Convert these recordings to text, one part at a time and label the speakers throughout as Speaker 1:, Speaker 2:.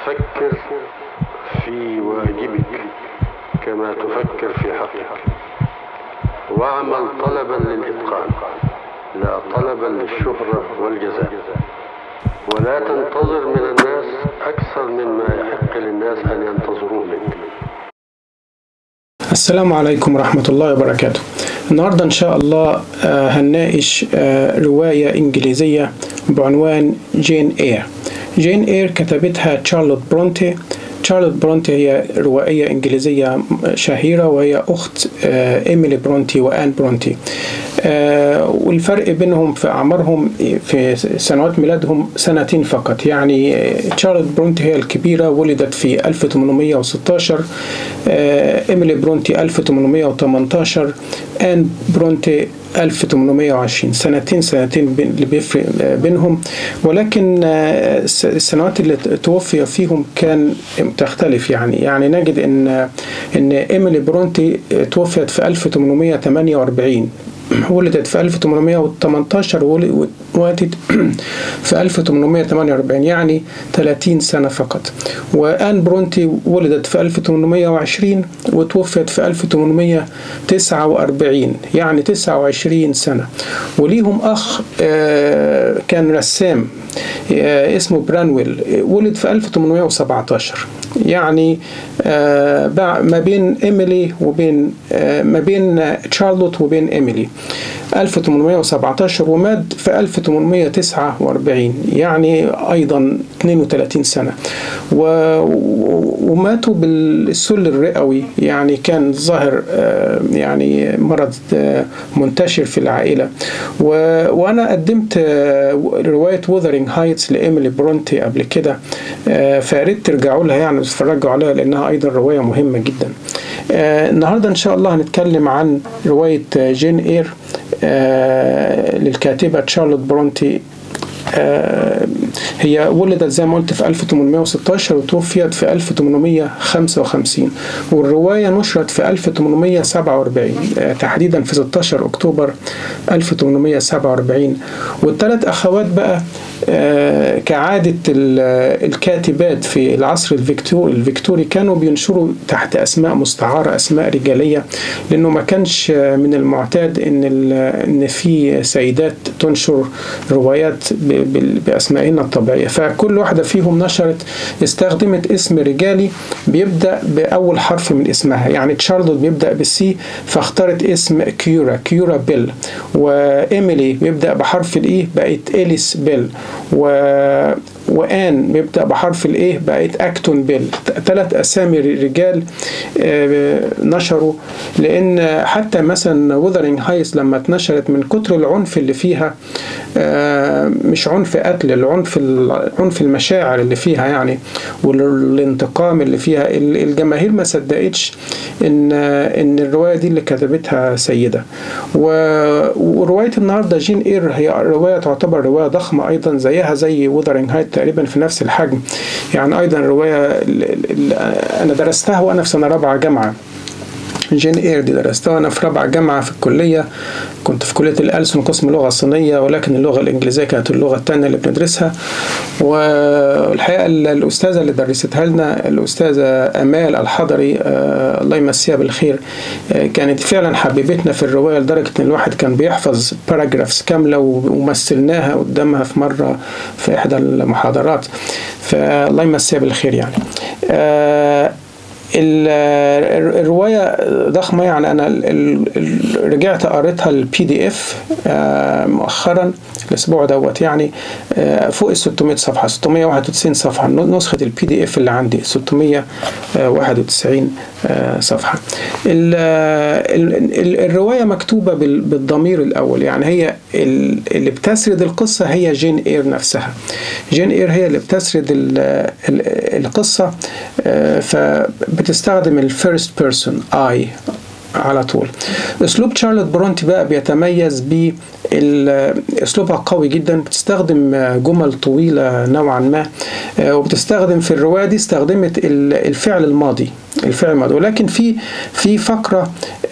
Speaker 1: فكر في واجبك كما تفكر في حقك واعمل طلبا للإتقان لا طلبا للشهرة والجزاء ولا تنتظر من الناس أكثر مما يحق للناس أن ينتظروه منك
Speaker 2: السلام عليكم ورحمة الله وبركاته النهاردة إن شاء الله آه، هنناقش آه، رواية إنجليزية بعنوان جين إير جين إير كتبتها تشارلوت برونتي تشارلوت برونتي هي روائية إنجليزية شهيرة وهي أخت آه، إيميلي برونتي وآن برونتي آه، والفرق بينهم في أعمارهم في سنوات ميلادهم سنتين فقط يعني آه، تشارلوت برونتي هي الكبيرة ولدت في 1816 آه، إيميلي برونتي 1818 آن برونتي 1820 سنتين سنتين بين- اللي بيفرق آه، بينهم ولكن آه، الس- السنوات اللي توفي فيهم كان تختلف يعني يعني نجد ان ان ايميلي برونتي توفيت في 1848 ولدت في 1818 وول- وماتت في 1848 يعني 30 سنة فقط وآن برونتي ولدت في 1820 وتوفيت في 1849 يعني 29 سنة وليهم أخ آه، كان رسام آه، اسمه برانويل آه، ولد في 1817 يعني آه، بع- ما بين إيميلي وبين آه، ما بين تشارلوت وبين إيميلي 1817 ومات في 1849 يعني أيضا 32 سنة و- و- وماتوا بالسل الرئوي يعني كان ظاهر آه، يعني مرض آه، منتشر في العائلة و- وأنا قدمت آه، رواية وذرينج هايتس لإيميلي برونتي قبل كده آه، فياريت ترجعوا لها يعني تتفرجوا عليها لأنها أيضا رواية مهمة جدا آه، النهاردة إن شاء الله هنتكلم عن رواية آه، جين إير آه، للكاتبة تشارلوت برونتي آه، هي ولدت زي ما قلت في 1816 وتوفيت في 1855 والرواية نشرت في 1847 آه، تحديدا في 16 أكتوبر 1847 والثلاث أخوات بقى آه، كعادة ال- الكاتبات في العصر الفيكتوري الفيكتوري كانوا بينشروا تحت أسماء مستعارة أسماء رجالية لأنه ما كانش من المعتاد إن ال- إن في سيدات تنشر روايات ب- بال- بأسمائهن الطبيعية فكل واحدة فيهم نشرت استخدمت اسم رجالي بيبدأ بأول حرف من اسمها يعني تشارلوت بيبدأ بالسي فاختارت اسم كيورا كيورا بيل وإيميلي بيبدأ بحرف الإي بقت إليس بيل و وآن بيبدأ بحرف الإيه بقت أكتون بيل ثلاث أسامي رجال آه، نشروا لأن حتى مثلا وذرينج هايس لما اتنشرت من كتر العنف اللي فيها آه، مش عنف قتل العنف عنف المشاعر اللي فيها يعني والانتقام اللي فيها ال- الجماهير ما صدقتش ان ان الروايه دي اللي كتبتها سيده و- وروايه النهارده جين اير هي روايه تعتبر روايه ضخمه ايضا زيها زي وذرينج هايت تقريبا في نفس الحجم يعني ايضا روايه ال- ال- ال- انا درستها وانا في سنه رابعه جامعه جين اير دي درستها وانا في رابعه جامعه في الكليه كنت في كليه الألسن قسم اللغه الصينيه ولكن اللغه الانجليزيه كانت اللغه الثانيه اللي بندرسها والحقيقه ال- الاستاذه اللي درستها لنا الاستاذه امال الحضري آه الله يمسيها بالخير آه كانت فعلا حببتنا في الروايه لدرجه ان الواحد كان بيحفظ باراجرافز كامله ومثلناها قدامها في مره في احدى المحاضرات فالله يمسيها بالخير يعني آه ال- الرواية ضخمة يعني أنا ال- ال- رجعت قريتها البي دي اف مؤخرا الأسبوع دوت يعني آه، فوق ال 600 صفحة 691 صفحة نسخة البي دي اف اللي عندي 691 آه، صفحة ال- ال- ال- الرواية مكتوبة بال- بالضمير الأول يعني هي ال- اللي بتسرد القصة هي جين إير نفسها جين إير هي اللي بتسرد ال- ال- القصة آه، فبتستخدم الفيرست بيرسون اي على طول اسلوب شارلوت برونتي بقى بيتميز ب اسلوبها قوي جدا بتستخدم جمل طويله نوعا ما آه، وبتستخدم في الروايه دي استخدمت ال- الفعل الماضي الفعل الماضي ولكن في في فقره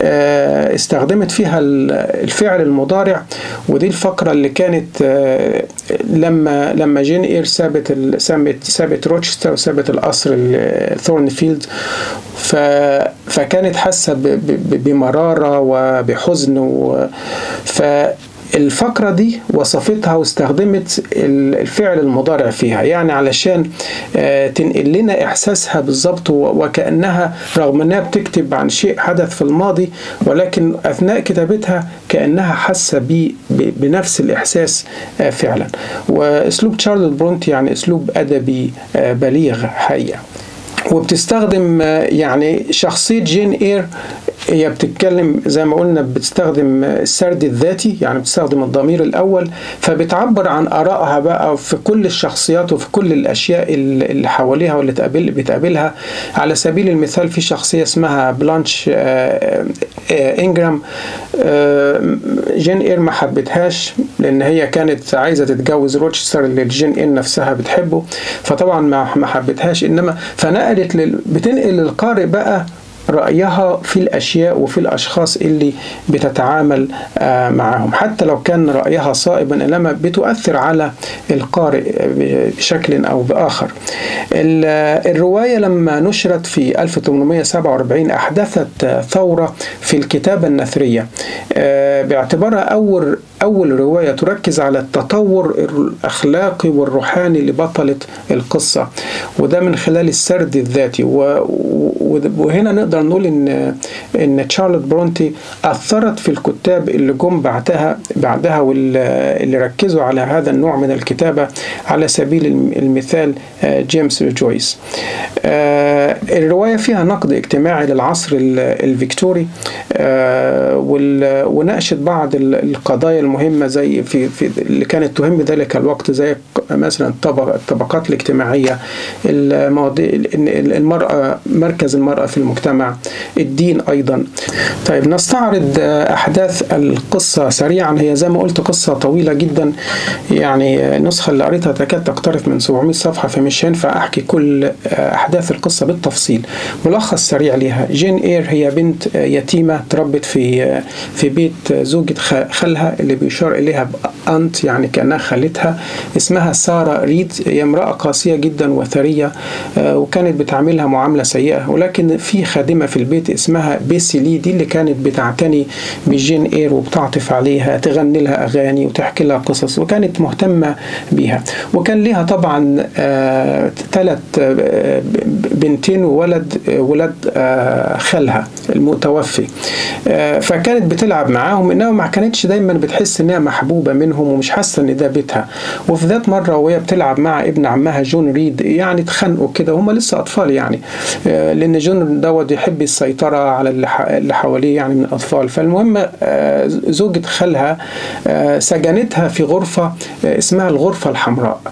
Speaker 2: استخدمت فيها الفعل المضارع ودي الفقرة اللي كانت لما لما جين اير سابت سابت سابت روتشستر وسابت القصر ثورنفيلد فكانت حاسة بمرارة وبحزن و ف الفقرة دي وصفتها واستخدمت الفعل المضارع فيها يعني علشان تنقل لنا إحساسها بالظبط وكأنها رغم أنها بتكتب عن شيء حدث في الماضي ولكن أثناء كتابتها كأنها حاسة بيه بنفس الإحساس فعلا وأسلوب تشارلز برونت يعني أسلوب أدبي بليغ حقيقة وبتستخدم يعني شخصية جين إير هي بتتكلم زي ما قلنا بتستخدم السرد الذاتي يعني بتستخدم الضمير الأول فبتعبر عن آرائها بقى في كل الشخصيات وفي كل الأشياء اللي حواليها واللي تقابل بتقابلها على سبيل المثال في شخصية اسمها بلانش إنجرام جين إير ما حبتهاش لأن هي كانت عايزة تتجوز روتشستر اللي جين إير نفسها بتحبه فطبعا ما حبتهاش إنما فنقلت لل... بتنقل للقارئ بقى رأيها في الأشياء وفي الأشخاص اللي بتتعامل معهم حتى لو كان رأيها صائبا إنما بتؤثر على القارئ بشكل أو بآخر الرواية لما نشرت في 1847 أحدثت ثورة في الكتابة النثرية باعتبارها أول أول رواية تركز على التطور الأخلاقي والروحاني لبطلة القصة وده من خلال السرد الذاتي وهنا نقدر نقول إن إن تشارلوت برونتي أثرت في الكتاب اللي جم بعدها بعدها واللي ركزوا على هذا النوع من الكتابة على سبيل المثال جيمس جويس الرواية فيها نقد اجتماعي للعصر الفيكتوري وناقشت بعض القضايا المهمة زي في, في اللي كانت تهم ذلك الوقت زي مثلا الطبق الطبقات الاجتماعية المواضيع المرأة مركز المرأة في المجتمع الدين أيضا طيب نستعرض أحداث القصة سريعا هي زي ما قلت قصة طويلة جدا يعني النسخة اللي قريتها تكاد تقترب من 700 صفحة فمش هينفع أحكي كل أحداث القصة بالتفصيل ملخص سريع ليها جين إير هي بنت يتيمة تربت في في بيت زوجة خالها اللي بيشار إليها بأنت يعني كأنها خالتها اسمها سارة ريد هي امرأة قاسية جدا وثرية وكانت بتعاملها معاملة سيئة ولكن في خادمة في البيت اسمها بيسي لي دي اللي كانت بتعتني بجين إير وبتعطف عليها تغني لها أغاني وتحكي لها قصص وكانت مهتمة بيها وكان لها طبعا ثلاث بنتين وولد ولد خالها المتوفي فكانت بتلعب معاهم انها ما كانتش دايما بتحس انها محبوبه منهم ومش حاسه ان ده بيتها وفي ذات مره وهي بتلعب مع ابن عمها جون ريد يعني اتخانقوا كده وهم لسه اطفال يعني لان جون دوت يحب السيطره على اللي حواليه يعني من الاطفال فالمهم زوجة خالها سجنتها في غرفه اسمها الغرفه الحمراء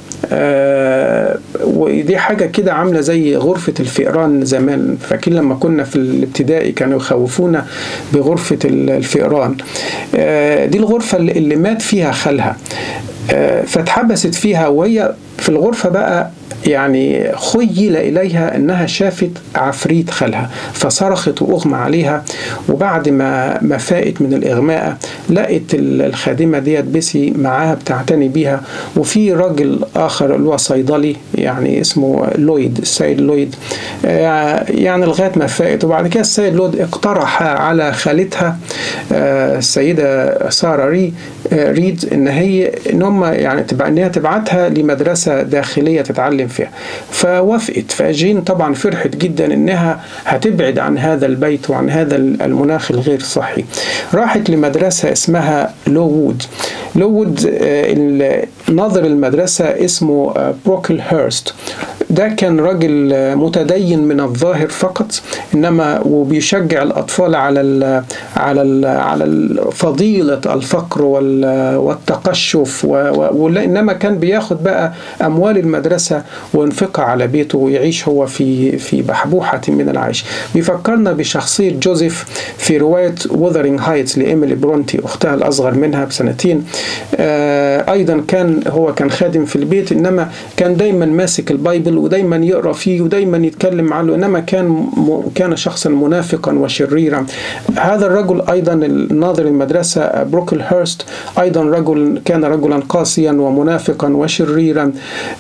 Speaker 2: ودي حاجه كده عامله زي غرفه الفئران زمان فاكرين لما كنا في الابتدائي كانوا يخوفونا بغرفه الفئران دي الغرفه اللي مات فيها خالها فاتحبست فيها وهي في الغرفه بقى يعني خيل إليها أنها شافت عفريت خالها فصرخت وأغمى عليها وبعد ما ما فاقت من الإغماء لقت الخادمة ديت بيسي معاها بتعتني بيها وفي راجل آخر اللي هو صيدلي يعني اسمه لويد السيد لويد يعني لغاية ما فاقت وبعد كده السيد لويد اقترح على خالتها السيدة سارة ري ريد ان هي ان هم يعني تبع ان هي تبعتها لمدرسه داخليه تتعلم فيها فوافقت فجين طبعا فرحت جدا انها هتبعد عن هذا البيت وعن هذا المناخ الغير صحي راحت لمدرسه اسمها لو وود لو وود ناظر المدرسه اسمه بروكل هيرست ده كان راجل متدين من الظاهر فقط انما وبيشجع الاطفال على ال على ال على فضيله الفقر والتقشف وانما كان بياخد بقى اموال المدرسه وينفقها على بيته ويعيش هو في في بحبوحة من العيش بيفكرنا بشخصية جوزيف في رواية وذرينج هايتس لإيميلي برونتي أختها الأصغر منها بسنتين أيضا كان هو كان خادم في البيت إنما كان دايما ماسك البايبل ودايما يقرأ فيه ودايما يتكلم عنه إنما كان كان شخصا منافقا وشريرا هذا الرجل أيضا الناظر المدرسة بروكل هيرست أيضا رجل كان رجلا قاسيا ومنافقا وشريرا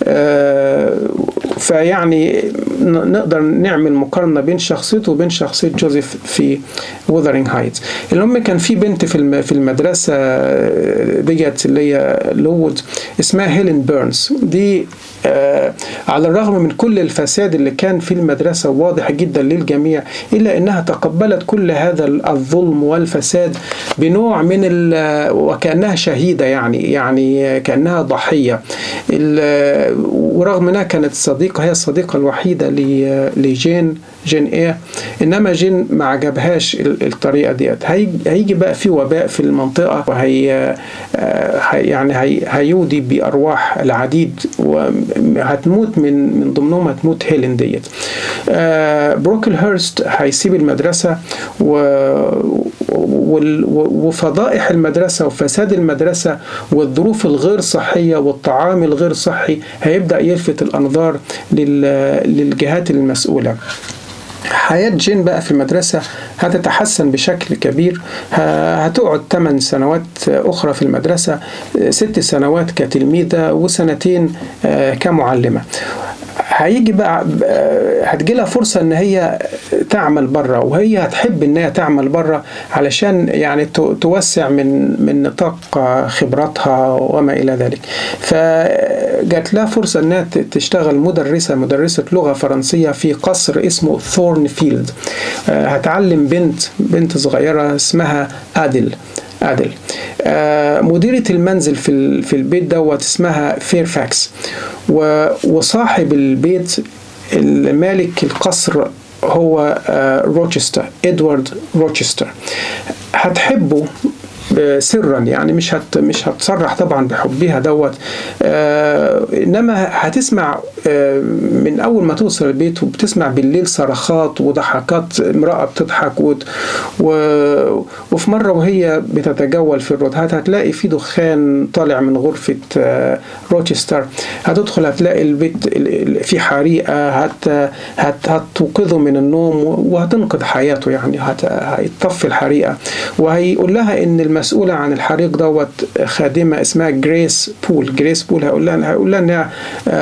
Speaker 2: فيعني نقدر نعمل مقارنة بين شخصيته وبين شخصية جوزيف في وذرينج هايتس المهم كان في بنت في في المدرسة ديت اللي هي لوود اسمها هيلين بيرنز دي آه على الرغم من كل الفساد اللي كان في المدرسة واضح جدا للجميع إلا أنها تقبلت كل هذا الظلم والفساد بنوع من وكأنها شهيدة يعني يعني كأنها ضحية ورغم أنها كانت صديقة هي الصديقة الوحيدة لجين جين ايه انما جين ما عجبهاش الطريقه ديت هيجي بقى في وباء في المنطقه وهي يعني هي هيودي بارواح العديد وهتموت من من ضمنهم هتموت هيلين ديت بروكل هيرست هيسيب المدرسه و وفضائح المدرسة وفساد المدرسة والظروف الغير صحية والطعام الغير صحي هيبدأ يلفت الأنظار للجهات المسؤولة حياة جين بقى في المدرسة هتتحسن بشكل كبير هتقعد 8 سنوات أخرى في المدرسة ست سنوات كتلميذة وسنتين كمعلمة هيجي بقى هتجي لها فرصة إن هي تعمل بره وهي هتحب إن هي تعمل بره علشان يعني توسع من من نطاق خبراتها وما إلى ذلك فجات لها فرصة إنها تشتغل مدرسة مدرسة لغة فرنسية في قصر اسمه ثورن فيلد هتعلم بنت بنت صغيرة اسمها أدل أدل مديرة المنزل في في البيت دوت اسمها فيرفاكس وصاحب البيت المالك القصر هو روتشستر ادوارد روتشستر هتحبه سرا يعني مش هت مش هتصرح طبعا بحبها دوت آه انما هتسمع آه من اول ما توصل البيت وبتسمع بالليل صرخات وضحكات امراه بتضحك و وفي مره وهي بتتجول في الروتات هتلاقي في دخان طالع من غرفه آه روتشستر هتدخل هتلاقي البيت في حريقه هت هت هتوقظه من النوم وهتنقذ حياته يعني هت هيطفي الحريقه وهيقول لها ان المسؤولة عن الحريق دوت خادمة اسمها جريس بول جريس بول هقول لها هقول لها انها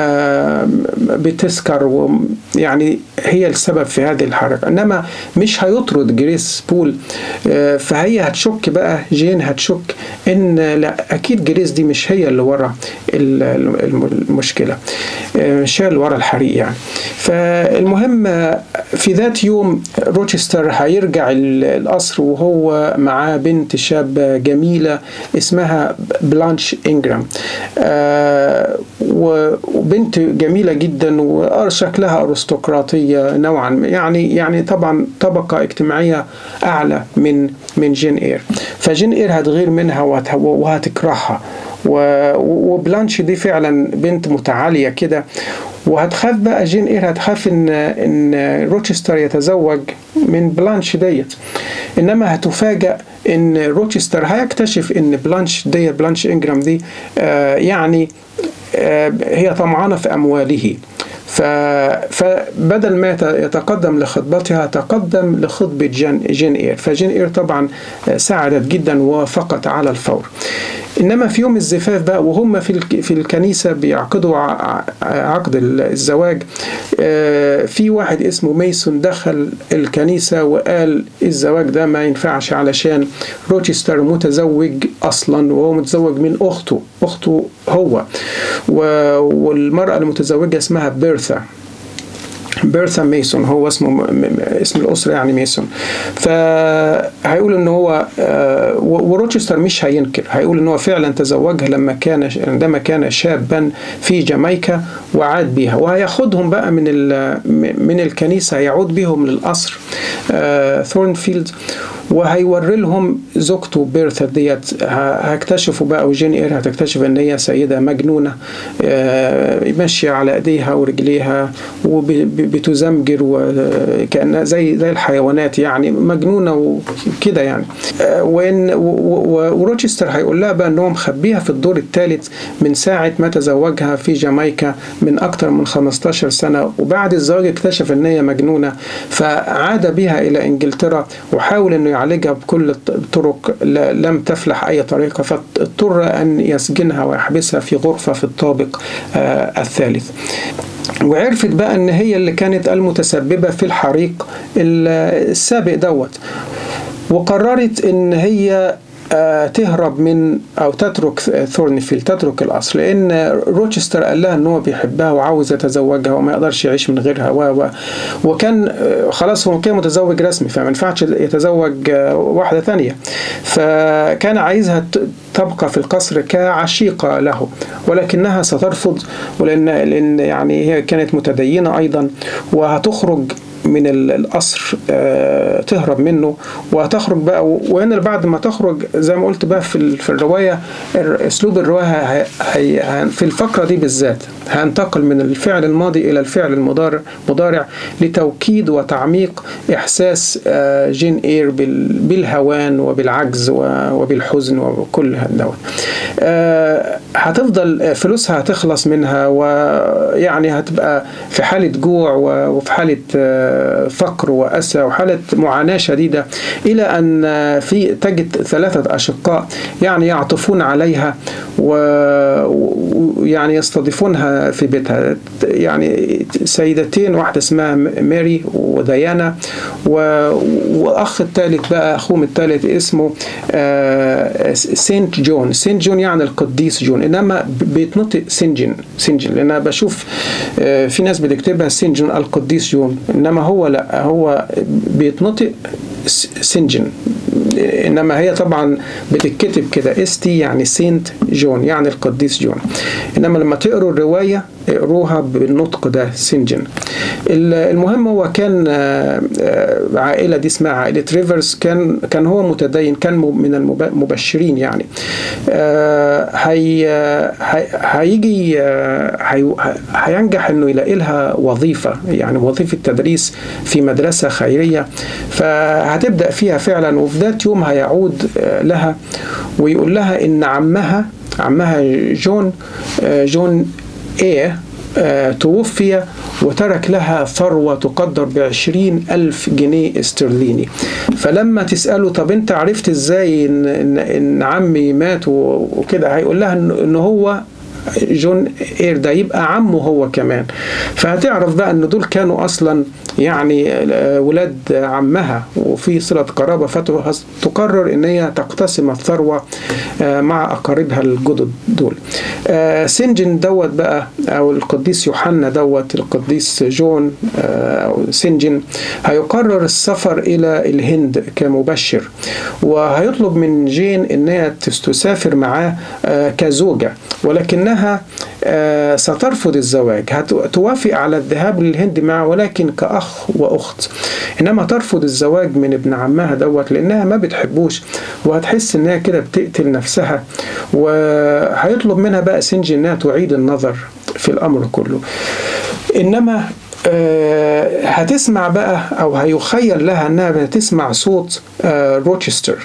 Speaker 2: بتسكر ويعني هي السبب في هذه الحريقة انما مش هيطرد جريس بول فهي هتشك بقى جين هتشك ان لا اكيد جريس دي مش هي اللي ورا المشكلة مش هي اللي ورا الحريق يعني فالمهم في ذات يوم روتشستر هيرجع القصر وهو معاه بنت شابة جميلة اسمها بلانش إنجرام آه وبنت جميلة جدا وشكلها أرستقراطية نوعا يعني يعني طبعا طبقة اجتماعية أعلى من من جين إير فجين إير هتغير منها وهتكرهها وبلانش دي فعلا بنت متعالية كده وهتخاف بقى جين اير هتخاف ان ان روتشستر يتزوج من بلانش ديت انما هتفاجأ ان روتشستر هيكتشف ان بلانش ديت بلانش انجرام دي آه يعني آه هي طمعانة في امواله فبدل ما يتقدم لخطبتها تقدم لخطبة جين, جين إير فجين إير طبعا ساعدت جدا ووافقت على الفور انما في يوم الزفاف بقى وهم في في الكنيسه بيعقدوا عقد الزواج في واحد اسمه ميسون دخل الكنيسه وقال الزواج ده ما ينفعش علشان روتشستر متزوج اصلا وهو متزوج من اخته اخته هو والمراه المتزوجه اسمها بيرثا بيرثا ميسون هو اسمه اسم الأسرة يعني ميسون فهيقول ان هو وروتشستر مش هينكر هيقول ان هو فعلا تزوجها لما كان عندما كان شابا في جامايكا وعاد بيها وهياخدهم بقى من من الكنيسة يعود بهم للقصر ثورنفيلد وهيوري لهم زوجته بيرثا ديت هيكتشفوا بقى وجين اير هتكتشف ان هي سيده مجنونه ماشيه على ايديها ورجليها وبتزمجر وكانها زي زي الحيوانات يعني مجنونه وكده يعني وان وروتشستر هيقول لها بقى ان هو مخبيها في الدور الثالث من ساعه ما تزوجها في جامايكا من اكثر من 15 سنه وبعد الزواج اكتشف ان هي مجنونه فعاد بها الى انجلترا وحاول انه يعالجها بكل الطرق لم تفلح اي طريقه فاضطر ان يسجنها ويحبسها في غرفه في الطابق الثالث وعرفت بقى ان هي اللي كانت المتسببه في الحريق السابق دوت وقررت ان هي تهرب من او تترك ثورنفيلد تترك القصر لان روتشستر قال لها ان هو بيحبها وعاوز يتزوجها وما يقدرش يعيش من غيرها و و وكان خلاص هو كان متزوج رسمي فما ينفعش يتزوج واحده ثانيه فكان عايزها تبقى في القصر كعشيقه له ولكنها سترفض ولان لان يعني هي كانت متدينه ايضا وهتخرج من القصر آه تهرب منه وهتخرج بقى وهنا بعد ما تخرج زي ما قلت بقى في, في الروايه اسلوب الروايه هي في الفقره دي بالذات هنتقل من الفعل الماضي الى الفعل المضارع مضارع لتوكيد وتعميق احساس آه جين اير بالهوان وبالعجز وبالحزن وكل دوت آه هتفضل فلوسها هتخلص منها ويعني هتبقى في حاله جوع وفي حاله فقر وأسى وحالة معاناة شديدة إلى أن في تجد ثلاثة أشقاء يعني يعطفون عليها ويعني يستضيفونها في بيتها يعني سيدتين واحدة اسمها ماري وديانا وأخ الثالث بقى أخوهم الثالث اسمه سينت جون سينت جون يعني القديس جون إنما بيتنطق سنجن سنجن لأن أنا بشوف في ناس بتكتبها سنجن القديس جون انما هو لا هو بيتنطق سنجن انما هي طبعا بتتكتب كده اس تي يعني سينت جون يعني القديس جون انما لما تقروا الروايه اقروها بالنطق ده سنجن المهم هو كان عائلة دي اسمها عائلة ريفرز كان كان هو متدين كان من المبشرين يعني هي هيجي هينجح انه يلاقي لها وظيفة يعني وظيفة تدريس في مدرسة خيرية فهتبدأ فيها فعلا وفي ذات يوم هيعود لها ويقول لها ان عمها عمها جون جون ايه آه توفي وترك لها ثروة تقدر بعشرين ألف جنيه استرليني فلما تسأله طب أنت عرفت إزاي إن, إن, إن عمي مات وكده هيقول لها إن, إن هو جون اير ده يبقى عمه هو كمان فهتعرف بقى ان دول كانوا اصلا يعني ولاد عمها وفي صله قرابه فتقرر ان هي تقتسم الثروه مع اقاربها الجدد دول سنجن دوت بقى او القديس يوحنا دوت القديس جون او سنجن هيقرر السفر الى الهند كمبشر وهيطلب من جين انها تسافر معاه كزوجه ولكنها انها سترفض الزواج هتوافق على الذهاب للهند معه ولكن كأخ وأخت إنما ترفض الزواج من ابن عمها دوت لأنها ما بتحبوش وهتحس إنها كده بتقتل نفسها وهيطلب منها بقى سنجي إنها تعيد النظر في الأمر كله إنما هتسمع بقى أو هيخيل لها إنها بتسمع صوت روتشستر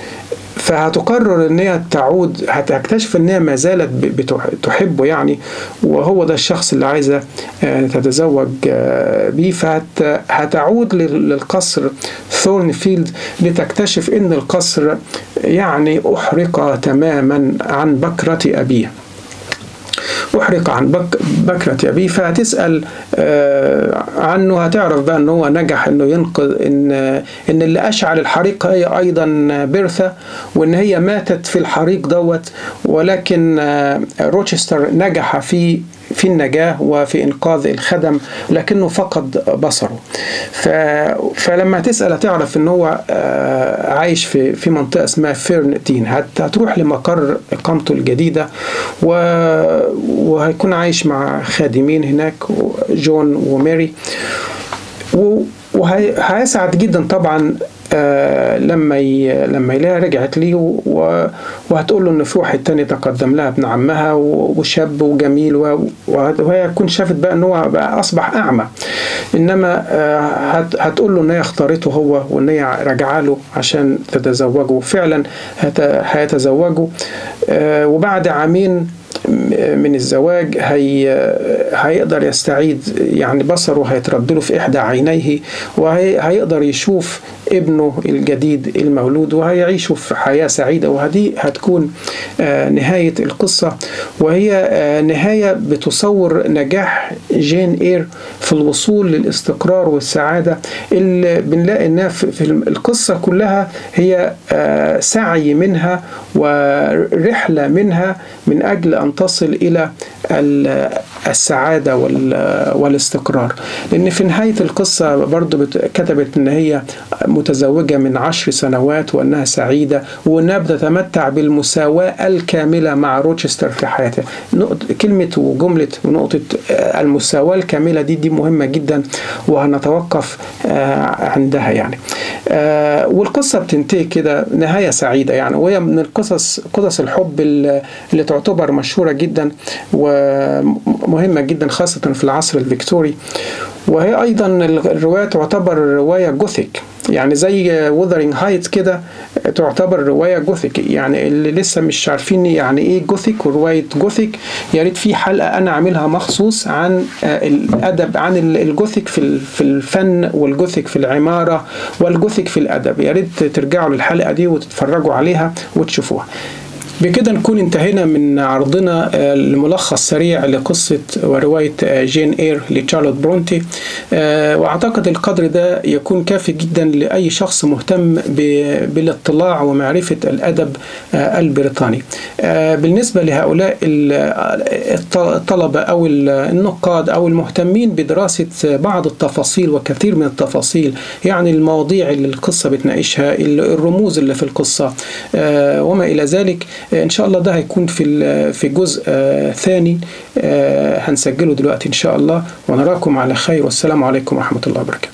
Speaker 2: فهتقرر ان هي تعود هتكتشف ان هي ما زالت بتحبه يعني وهو ده الشخص اللي عايزه تتزوج بيه فهتعود للقصر ثورنفيلد لتكتشف ان القصر يعني احرق تماما عن بكره ابيه أحرق عن بك بكرة أبيه فهتسأل عنه هتعرف بقى إن هو نجح إنه ينقذ إن إن اللي أشعل الحريق هي أيضا بيرثا وإن هي ماتت في الحريق دوت ولكن روتشستر نجح في في النجاة وفي إنقاذ الخدم لكنه فقد بصره ف... فلما تسأل هتعرف إن هو عايش في في منطقة اسمها فيرنتين هت... هتروح لمقر إقامته الجديدة و... وهيكون عايش مع خادمين هناك جون وماري و... وهيسعد جدا طبعا آه لما ي... لما يلاقيها رجعت ليه و... وهتقول له ان في واحد تاني تقدم لها ابن عمها وشاب وجميل و... وهي تكون شافت بقى ان هو بقى اصبح اعمى انما آه هت... هتقول له ان هي اختارته هو وان هي راجعه له عشان تتزوجوا فعلا هت... هيتزوجوا آه وبعد عامين من الزواج هي هيقدر يستعيد يعني بصره هيترد له في إحدى عينيه وهيقدر يشوف ابنه الجديد المولود وهيعيشوا في حياة سعيدة وهذه هتكون نهاية القصة وهي نهاية بتصور نجاح جين إير في الوصول للاستقرار والسعادة اللي بنلاقي إنها في القصة كلها هي سعي منها ورحلة منها من أجل أن تصل إلى السعادة والاستقرار لأن في نهاية القصة برضو كتبت أن هي متزوجة من عشر سنوات وأنها سعيدة وأنها بتتمتع بالمساواة الكاملة مع روتشستر في حياتها كلمة وجملة نقطة المساواة الكاملة دي دي مهمة جدا وهنتوقف عندها يعني والقصة بتنتهي كده نهاية سعيدة يعني وهي من القصص قصص الحب اللي تعتبر مشهورة جدا ومهمة جدا خاصة في العصر الفيكتوري وهي أيضا الرواية تعتبر رواية جوثيك يعني زي وذرينج هايتس كده تعتبر روايه جوثيك يعني اللي لسه مش عارفين يعني ايه جوثيك وروايه جوثيك يا ريت في حلقه انا عاملها مخصوص عن الادب عن الجوثيك في في الفن والجوثيك في العماره والجوثيك في الادب يا ريت ترجعوا للحلقه دي وتتفرجوا عليها وتشوفوها بكده نكون انتهينا من عرضنا الملخص سريع لقصة ورواية جين اير لتشارلوت برونتي واعتقد القدر ده يكون كافي جدا لأي شخص مهتم بالاطلاع ومعرفة الأدب البريطاني بالنسبة لهؤلاء الطلبة أو النقاد أو المهتمين بدراسة بعض التفاصيل وكثير من التفاصيل يعني المواضيع اللي القصة بتناقشها الرموز اللي في القصة وما إلى ذلك ان شاء الله ده هيكون في في جزء ثاني هنسجله دلوقتي ان شاء الله ونراكم على خير والسلام عليكم ورحمه الله وبركاته